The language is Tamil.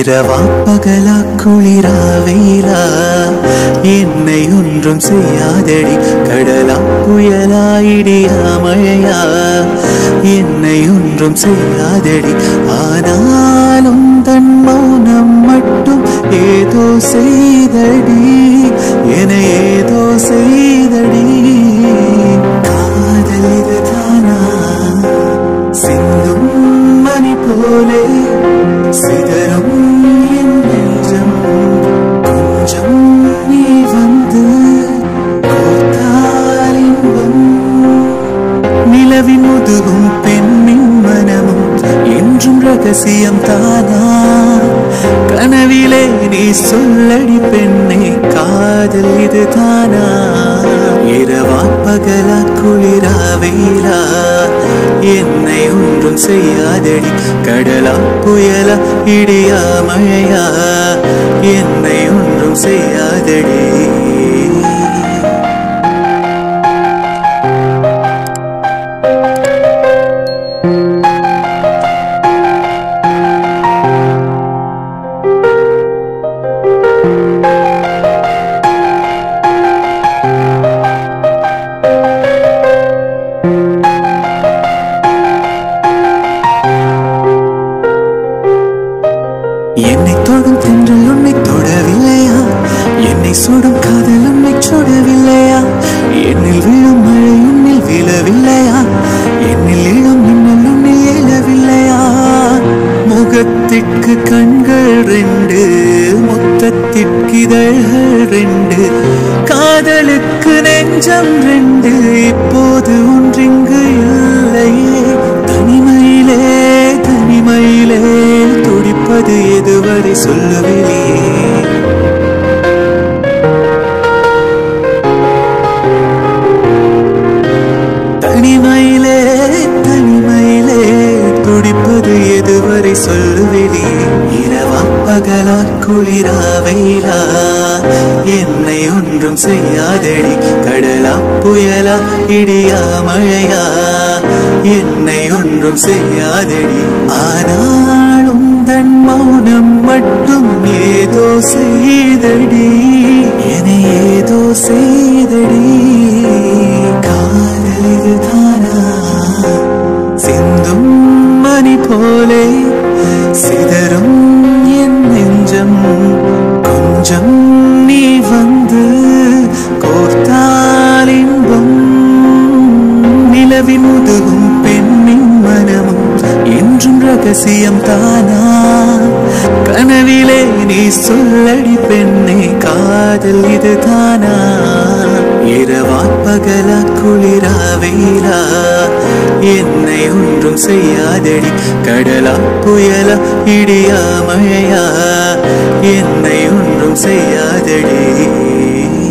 இரவா பகலா குளிரா வெயிலா என்னை ஒன்றும் செய்யாதடி கடலா புயலா இடியா மழையா என்னை ஒன்றும் செய்யாதடி ஆனாலும் தன் மௌனம் மட்டும் ஏதோ செய்தடி என ஏதோ செய்தடி காதல் இதுதானா சிந்தும் மணி போலே சிதறும் என் நெஞ்சம் கொஞ்சம் நீ வந்து கோர்த்தால் இன்பம் நிலவின் முதுகும் பெண்ணின் மனமும் என்றும் ரகசியம் தானா கனவிலே நீ சொல்லடி பெண்ணே காதல் இது தானா இரவா பகலா குளிரா வெயிலா என்னை ஒன்றும் செய்யாதடி கடலா புயலா இடியா மழையா என்னை ஒன்றும் செய்யாதடி என்னை தொடும் தென்றல் உன்னை தொடவில்லையா என்னை சுடும் காதல் உன்னை சுடவில்லையா என்னில் விழும் மழை உன்னில் விழவில்லையா என்னில் இழும் மின்னல் உன்னில் எழவில்லையா முகத்திற்கு கண்கள் ரெண்டு முத்தத்திற்கு இதழ்கள் ரெண்டு காதலுக்கு நெஞ்சம் ரெண்டு இப்போது ஒன்றிங்கு இல்லையே தனிமையிலே தனிமையிலே துடிப்பது எதுவரை சொல்லுவிலே தனிமையிலே தனிமையிலே துடிப்பது எதுவரை சொல்லுவிலே இரவா பகலா குளிரா வெயிலா என்னை ஒன்றும் செய்யாதடி கடலா புயலா இடியா மழையா என்னை ஒன்றும் செய்யாதடி ஆனாலும் தன் மௌனம் மட்டும் ஏதோ செய்தடி என ஏதோ செய்தடி காதல் இதுதானா சிந்தும் மணி போலே சிதறும் என் நெஞ்சம் கொஞ்சம் நீ வந்து கோர்த்தால் இன்பம் நிலவின் முதுகும் பெண்ணின் மனமும் என்றும் ரகசியம் தானா கனவிலே நீ சொல்லடி பெண்ணே காதல் இது தானா இரவா பகலா குளிரா வெயிலா என்னை ஒன்றும் செய்யாதடி கடலா புயலா இடியா மழையா என்னை ஒன்றும் செய்யாதடி